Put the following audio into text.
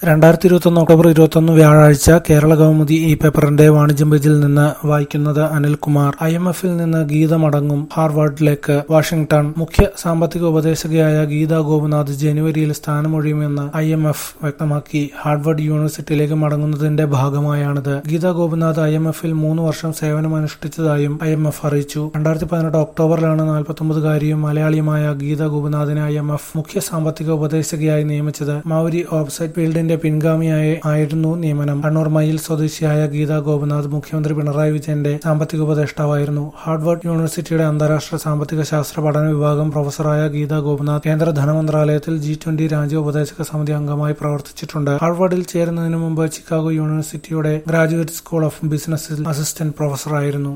രണ്ടായിരത്തി ഇരുപത്തൊന്ന് ഒക്ടോബർ ഇരുപത്തൊന്ന് വ്യാഴാഴ്ച കേരള കൗമുദി ഈ പേപ്പറിന്റെ വാണിജ്യം പേജിൽ നിന്ന് വായിക്കുന്നത് അനിൽകുമാർ ഐ എം എഫിൽ നിന്ന് ഗീത മടങ്ങും ഹാർവാർഡിലേക്ക് വാഷിംഗ്ടൺ മുഖ്യ സാമ്പത്തിക ഉപദേശകയായ ഗീത ഗോപിനാഥ് ജനുവരിയിൽ സ്ഥാനമൊഴിയുമെന്ന് ഐ എം എഫ് വ്യക്തമാക്കി ഹാർവാർഡ് യൂണിവേഴ്സിറ്റിയിലേക്ക് മടങ്ങുന്നതിന്റെ ഭാഗമായാണിത് ഗീത ഗോപിനാഥ് ഐ എം എഫിൽ മൂന്ന് വർഷം സേവനമനുഷ്ഠിച്ചതായും ഐ എം എഫ് അറിയിച്ചു രണ്ടായിരത്തി പതിനെട്ട് ഒക്ടോബറിലാണ് നാൽപ്പത്തൊമ്പതുകാരിയും മലയാളിയുമായ ഗീത ഗോപിനാഥിനെ ഐ എം എഫ് മുഖ്യ സാമ്പത്തിക ഉപദേശകയായി നിയമിച്ചത് മൗരി ഓബ്സൈറ്റ് ഫീൽഡിന്റെ പിൻഗാമിയായി ആയിരുന്നു നിയമനം കണ്ണൂർ മയിൽ സ്വദേശിയായ ഗീത ഗോപിനാഥ് മുഖ്യമന്ത്രി പിണറായി വിജയന്റെ സാമ്പത്തിക ഉപദേഷ്ടാവായിരുന്നു ഹാർഡ്വാർഡ് യൂണിവേഴ്സിറ്റിയുടെ അന്താരാഷ്ട്ര സാമ്പത്തിക ശാസ്ത്ര പഠന വിഭാഗം പ്രൊഫസറായ ഗീത ഗോപിനാഥ് കേന്ദ്ര ധനമന്ത്രാലയത്തിൽ ജി ട്വന്റി രാജ്യ ഉപദേശക സമിതി അംഗമായി പ്രവർത്തിച്ചിട്ടുണ്ട് ഹാർഡ്വാർഡിൽ ചേരുന്നതിന് മുമ്പ് ചിക്കാഗോ യൂണിവേഴ്സിറ്റിയുടെ ഗ്രാജുവേറ്റ് സ്കൂൾ ഓഫ് ബിസിനസിൽ അസിസ്റ്റന്റ് പ്രൊഫസറായിരുന്നു